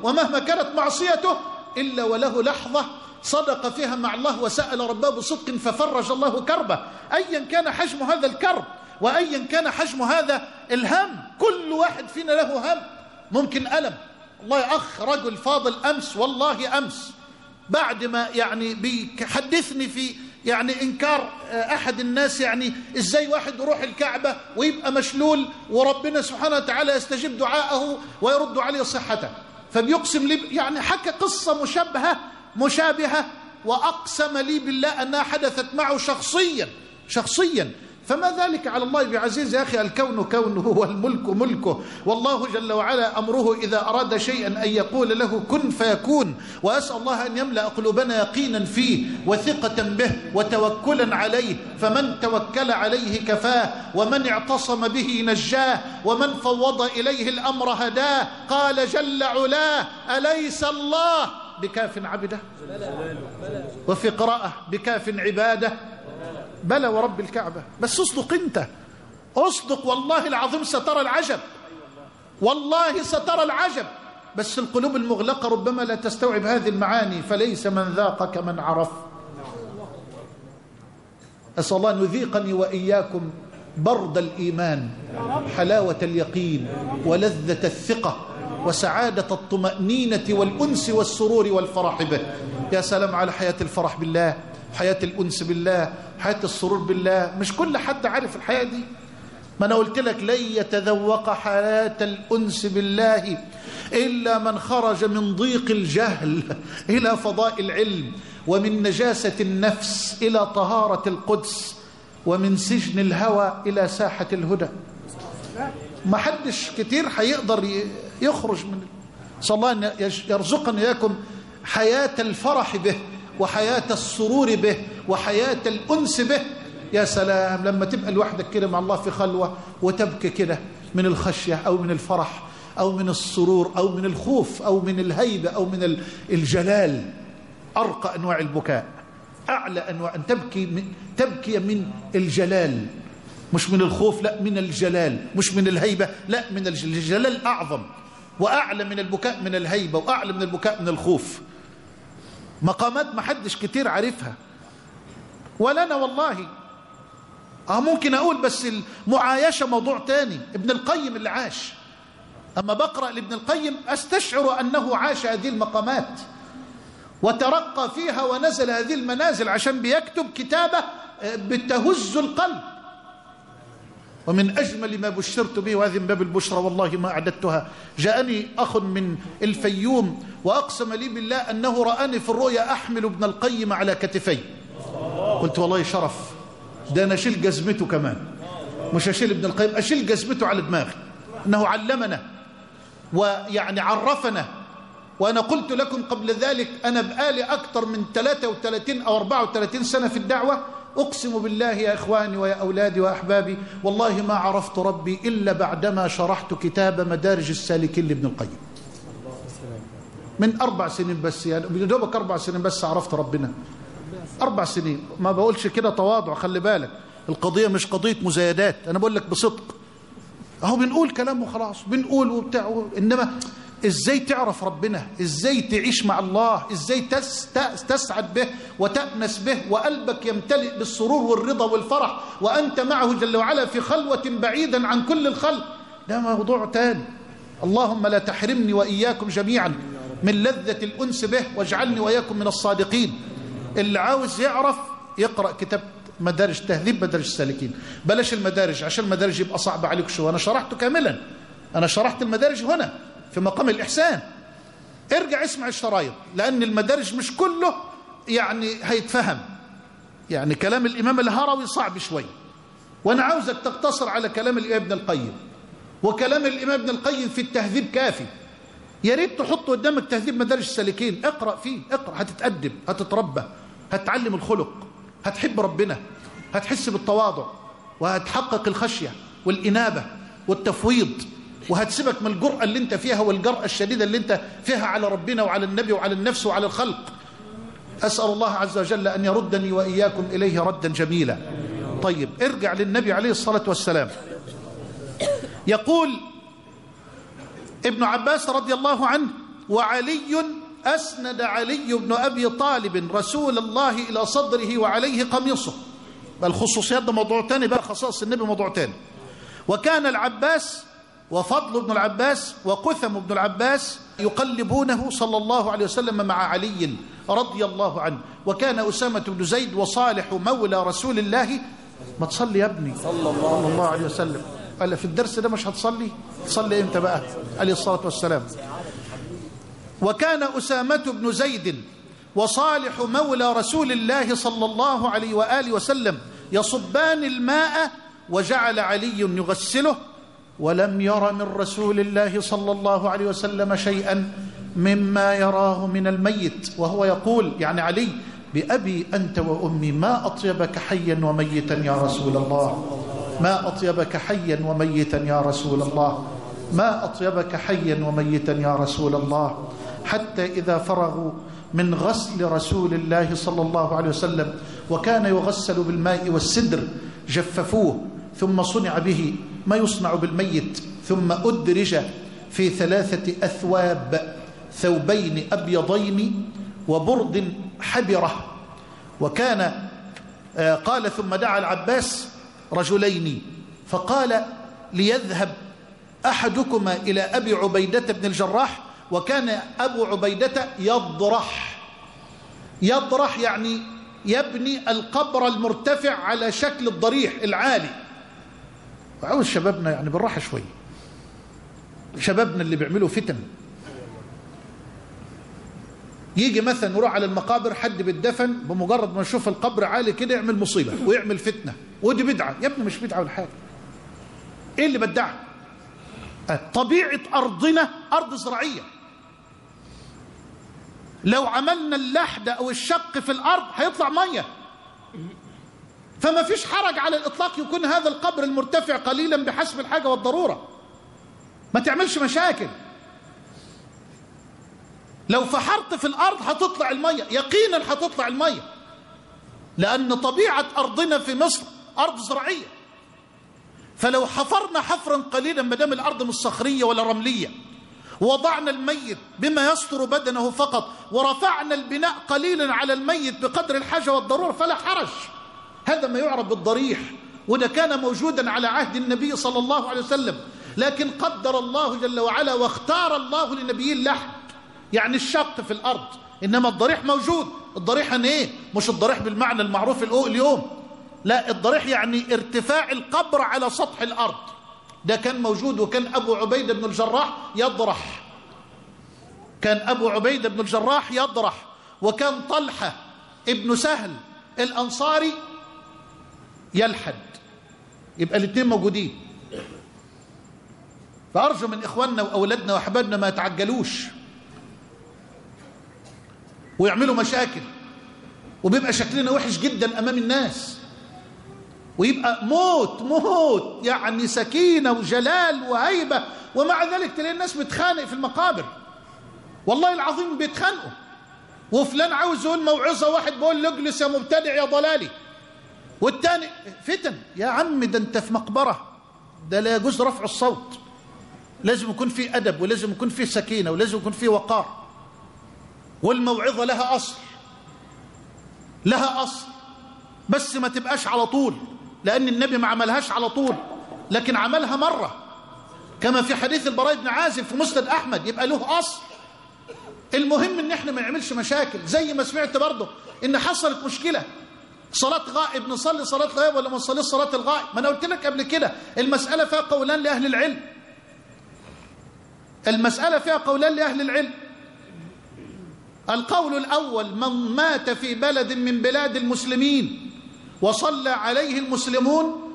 ومهما كانت معصيته إلا وله لحظة صدق فيها مع الله وسأل ربه بصدق ففرج الله كربه أيا كان حجم هذا الكرب وأيا كان حجم هذا الهم كل واحد فينا له هم ممكن ألم والله يا أخ رجل فاضل أمس والله أمس بعد ما يعني بيحدثني في يعني إنكار أحد الناس يعني إزاي واحد يروح الكعبة ويبقى مشلول وربنا سبحانه وتعالى يستجيب دعاءه ويرد عليه صحته فبيقسم لي يعني حكى قصة مشابهة مشابهة وأقسم لي بالله أنها حدثت معه شخصيا شخصيا فما ذلك على الله بعزيز يا أخي الكون كونه والملك ملكه والله جل وعلا أمره إذا أراد شيئا أن يقول له كن فيكون وأسأل الله أن يملأ قلوبنا يقينا فيه وثقة به وتوكلا عليه فمن توكل عليه كفاه ومن اعتصم به نجاه ومن فوض إليه الأمر هداه قال جل علاه أليس الله بكاف عبده وفي قراءة بكاف عباده بلى ورب الكعبة بس اصدق انت اصدق والله العظيم سترى العجب والله سترى العجب بس القلوب المغلقة ربما لا تستوعب هذه المعاني فليس من ذاق كمن عرف أسأل الله أن يذيقني وإياكم برد الإيمان حلاوة اليقين ولذة الثقة وسعادة الطمأنينة والأنس والسرور والفرح به يا سلام على حياة الفرح بالله حياة الأنس بالله حياة السرور بالله مش كل حد عارف الحياة دي ما أنا قلت لك لن يتذوق حياة الأنس بالله إلا من خرج من ضيق الجهل إلى فضاء العلم ومن نجاسة النفس إلى طهارة القدس ومن سجن الهوى إلى ساحة الهدى ما حدش كتير هيقدر يخرج من صلى الله أن يرزقنا إياكم حياة الفرح به وحياة السرور به وحياة الأنس به يا سلام لما تبقى لوحدك كده مع الله في خلوة وتبكي كده من الخشية أو من الفرح أو من السرور أو من الخوف أو من الهيبة أو من الجلال أرقى أنواع البكاء أعلى أنواع أن تبكي من تبكي من الجلال مش من الخوف لا من الجلال مش من الهيبة لا من الجلال أعظم وأعلى من البكاء من الهيبة وأعلى من البكاء من الخوف مقامات ما حدش كتير عارفها ولا أنا والله اه ممكن أقول بس المعايشة موضوع تاني ابن القيم اللي عاش أما بقرأ لابن القيم أستشعر أنه عاش هذه المقامات وترقى فيها ونزل هذه المنازل عشان بيكتب كتابة بتهز القلب ومن أجمل ما بشرت به وهذه من باب البشرى والله ما أعددتها جاءني أخ من الفيوم وأقسم لي بالله أنه رآني في الرؤيا أحمل ابن القيم على كتفي قلت والله شرف ده أنا أشيل جزمته كمان مش أشيل ابن القيم أشيل جزمته على دماغي أنه علمنا ويعني عرفنا وأنا قلت لكم قبل ذلك أنا بقالي أكثر من 33 أو 34 سنة في الدعوة أقسم بالله يا إخواني ويا أولادي وأحبابي والله ما عرفت ربي إلا بعدما شرحت كتاب مدارج السالكين لابن القيم من أربع سنين بس يعني بدوبك أربع سنين بس عرفت ربنا أربع سنين ما بقولش كده تواضع خلي بالك القضية مش قضية مزايدات أنا بقول لك بصدق أهو بنقول كلام وخلاص بنقول وبتاع إنما ازاي تعرف ربنا ازاي تعيش مع الله ازاي تس تسعد به وتأنس به وقلبك يمتلئ بالسرور والرضا والفرح وأنت معه جل وعلا في خلوة بعيدا عن كل الخلق ده موضوع تاني اللهم لا تحرمني وإياكم جميعا من لذة الأنس به واجعلني وإياكم من الصادقين اللي عاوز يعرف يقرأ كتاب مدارج تهذيب مدارج السالكين بلاش المدارج عشان المدارج يبقى صعب عليك شو أنا شرحته كاملا أنا شرحت المدارج هنا في مقام الإحسان ارجع اسمع الشرايط لأن المدارج مش كله يعني هيتفهم يعني كلام الإمام الهروي صعب شوي وأنا عاوزك تقتصر على كلام الإمام ابن القيم وكلام الإمام ابن القيم في التهذيب كافي يا ريت تحط قدامك تهذيب مدارج السالكين اقرأ فيه اقرأ هتتأدب هتتربى هتعلم الخلق هتحب ربنا هتحس بالتواضع وهتحقق الخشية والإنابة والتفويض وهتسيبك من الجرأة اللي انت فيها والجرأة الشديدة اللي انت فيها على ربنا وعلى النبي وعلى النفس وعلى الخلق أسأل الله عز وجل أن يردني وإياكم إليه ردا جميلا طيب ارجع للنبي عليه الصلاة والسلام يقول ابن عباس رضي الله عنه وعلي أسند علي بن أبي طالب رسول الله إلى صدره وعليه قميصه الخصوصيات ده موضوع تاني بقى خصائص النبي موضوع تاني وكان العباس وفضل بن العباس وقثم بن العباس يقلبونه صلى الله عليه وسلم مع علي رضي الله عنه وكان أسامة بن زيد وصالح مولى رسول الله ما تصلي يا ابني صلى الله عليه وسلم قال في الدرس ده مش هتصلي تصلي امتى بقى عليه الصلاة والسلام وكان أسامة بن زيد وصالح مولى رسول الله صلى الله عليه وآله وسلم يصبان الماء وجعل علي يغسله ولم ير من رسول الله صلى الله عليه وسلم شيئا مما يراه من الميت وهو يقول يعني علي بأبي أنت وأمي ما أطيبك حيا وميتا يا رسول الله ما أطيبك حيا وميتا يا رسول الله ما أطيبك حيا وميتا يا رسول الله حتى إذا فرغوا من غسل رسول الله صلى الله عليه وسلم وكان يغسل بالماء والسدر جففوه ثم صنع به ما يصنع بالميت ثم أدرج في ثلاثة أثواب ثوبين أبيضين وبرد حبرة وكان قال ثم دعا العباس رجلين فقال ليذهب أحدكما إلى أبي عبيدة بن الجراح وكان أبو عبيدة يضرح يضرح يعني يبني القبر المرتفع على شكل الضريح العالي وعاوز شبابنا يعني بالراحة شوي شبابنا اللي بيعملوا فتن يجي مثلا يروح على المقابر حد بالدفن بمجرد ما يشوف القبر عالي كده يعمل مصيبة ويعمل فتنة ودي بدعة يا ابني مش بدعة ولا حاجة ايه اللي بدعه طبيعة أرضنا أرض زراعية لو عملنا اللحد أو الشق في الأرض هيطلع مية فما فيش حرج على الإطلاق يكون هذا القبر المرتفع قليلا بحسب الحاجة والضرورة ما تعملش مشاكل لو فحرت في الأرض هتطلع المية يقينا هتطلع المية لأن طبيعة أرضنا في مصر أرض زراعية فلو حفرنا حفرا قليلا ما دام الارض مش صخريه ولا رمليه وضعنا الميت بما يستر بدنه فقط ورفعنا البناء قليلا على الميت بقدر الحاجه والضروره فلا حرج هذا ما يعرف بالضريح وده كان موجودا على عهد النبي صلى الله عليه وسلم لكن قدر الله جل وعلا واختار الله لنبيه اللحد يعني الشق في الارض انما الضريح موجود الضريح ان ايه مش الضريح بالمعنى المعروف اليوم لا الضريح يعني ارتفاع القبر على سطح الأرض ده كان موجود وكان أبو عبيدة بن الجراح يضرح كان أبو عبيدة بن الجراح يضرح وكان طلحة ابن سهل الأنصاري يلحد يبقى الاثنين موجودين فأرجو من إخواننا وأولادنا وأحبابنا ما يتعجلوش ويعملوا مشاكل وبيبقى شكلنا وحش جدا أمام الناس ويبقى موت موت يعني سكينة وجلال وهيبة ومع ذلك تلاقي الناس بتخانق في المقابر والله العظيم بيتخانقوا وفلان عاوز يقول موعظة واحد بيقول له اجلس يا مبتدع يا ضلالي والتاني فتن يا عم ده انت في مقبرة ده لا يجوز رفع الصوت لازم يكون في أدب ولازم يكون في سكينة ولازم يكون في وقار والموعظة لها أصل لها أصل بس ما تبقاش على طول لأن النبي ما عملهاش على طول لكن عملها مرة كما في حديث البراء بن عازب في مسند أحمد يبقى له أصل المهم ان احنا ما نعملش مشاكل زي ما سمعت برضه ان حصلت مشكلة صلاة غائب نصلي صلاة غائب ولا ما نصليش صلاة الغائب ما انا قلت لك قبل كده المسألة فيها قولان لأهل العلم المسألة فيها قولان لأهل العلم القول الأول من مات في بلد من بلاد المسلمين وصلى عليه المسلمون